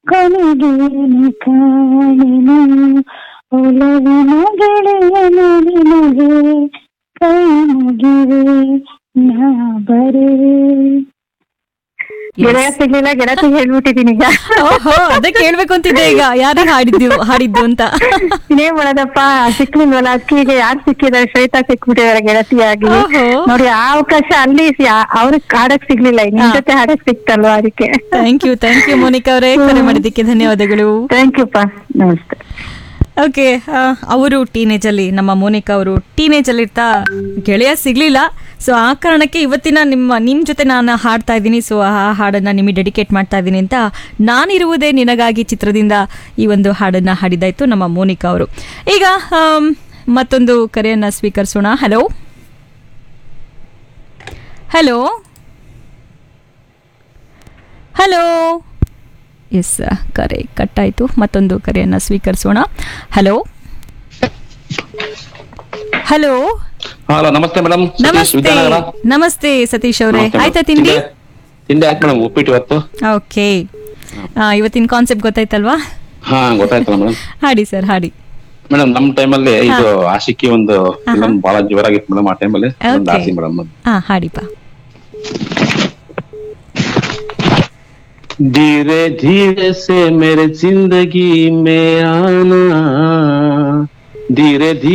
ಕೊನೆಗೇನು ಕಾಣೆನು ಒಲವಿನ ಗೆಳೆಯನು ನಿನಗೆ ಕೈ ಮುಗಿವೆ ನಾ ಬರುವೆ ಗೆಳೆಯ ಸಿಗ್ಲಿಲ್ಲ ಗೆಳತಿ ಹೇಳ್ಬಿಟ್ಟಿದೀನಿ ಈಗ ಓಹೋ ಅದಕ್ಕೆ ಹೇಳ್ಬೇಕು ಅಂತಿದ್ದೆ ಈಗ ಯಾರು ಹಾಡಿದ್ದು ಹಾಡಿದ್ದು ಅಂತ ಇನ್ನೇನ್ ಮಾಡೋದಪ್ಪ ಸಿಕ್ಲಿಲ್ವಲ್ಲ ಅದಕ್ಕೆ ಈಗ ಯಾರು ಸಿಕ್ಕಿದ್ದಾರೆ ಶ್ವೇತಾ ಸಿಕ್ಬಿಟ್ಟಿದ್ದಾರೆ ಗೆಳತಿಯಾಗಿ ಓಹೋ. ನೋಡಿ ಆ ಅವಕಾಶ ಅಲ್ಲಿ ಅವ್ರಿಗೆ ಹಾಡಕ್ ಸಿಗ್ಲಿಲ್ಲ ನಿಮ್ ಹಾ. ಜೊತೆ ಹಾಡಕ್ ಸಿಕ್ತಲ್ವಾ ಅದಕ್ಕೆ thank you thank you Monica ಅವರೇ ಕರೆ ಮಾಡಿದ್ದಕ್ಕೆ ಧನ್ಯವಾದಗಳು ಥ್ಯಾಂಕ್ ಯು ಪಾ ನಮಸ್ತೆ ಓಕೆ ಅವರು ಟೀನೇಜ್ ಅಲ್ಲಿ ನಮ್ಮ ಮೋನಿಕಾ ಅವರು ಟೀನೇಜ್ ಅಲ್ಲಿ ಇರ್ತಾ ಗೆಳೆಯ ಸಿಗ್ಲಿಲ್ಲ ಸೊ ಆ ಕಾರಣಕ್ಕೆ ಇವತ್ತಿನ ನಿಮ್ಮ ನಿಮ್ಮ ಜೊತೆ ನಾನು ಹಾಡ್ತಾ ಇದ್ದೀನಿ ಸೊ ಆ ಹಾಡನ್ನ ನಿಮಗೆ ಡೆಡಿಕೇಟ್ ಮಾಡ್ತಾ ಇದ್ದೀನಿ ಅಂತ ನಾನಿರುವುದೇ ನಿನಗಾಗಿ ಚಿತ್ರದಿಂದ ಈ ಒಂದು ಹಾಡನ್ನ ಹಾಡಿದಾಯ್ತು ನಮ್ಮ ಮೋನಿಕಾ ಅವರು ಈಗ ಆಮ್, ಮತ್ತೊಂದು ಕರೆಯನ್ನ ಸ್ವೀಕರಿಸೋಣ ಹಲೋ ಹಲೋ ಹಲೋ ಎಸ್ ಕರೆ ಕಟ್ಟಾಯಿತು ಮತ್ತೊಂದು ಕರೆಯನ್ನು ಸ್ವೀಕರಿಸೋಣ ಹಲೋ ಹಲೋ ಹಲೋ ನಮಸ್ತೆ ಮೇಡಮ್ ನಮಸ್ತೆ ನಮಸ್ತೆ ಸತೀಶ್ ಅವರೇ ಆಯ್ತಾ ತಿಂಡಿ ತಿಂಡಿ ಆಯ್ತು ಮೇಡಮ್ ಉಪ್ಪಿಟ್ಟು ಇವತ್ತು ಓಕೆ ಇವತ್ತಿನ ಕಾನ್ಸೆಪ್ಟ್ ಗೊತ್ತಾಯ್ತಲ್ವಾ ಹಾ ಗೊತ್ತಾಯ್ತಲ್ಲ ಮೇಡಮ್ ಹಾಡಿ ಸರ್ ಹಾಡಿ ಮೇಡಮ್ ನಮ್ ಟೈಮಲ್ಲಿ ಇದು ಆಶಿಕಿ ಒಂದು ಫಿಲಮ್ ಬಹಳ ಜೋರಾಗಿತ್ತು ಮೇಡಮ್ ಆ ಟೈಮಲ್ಲಿ ಒಂದು Okay. ಆಸೆ ಮೇಡಮ್ ಹಾ ಹಾಡಿಪ್ಪ धीरे धीरे से मेरे जिंदगी में आना धीरे धीरे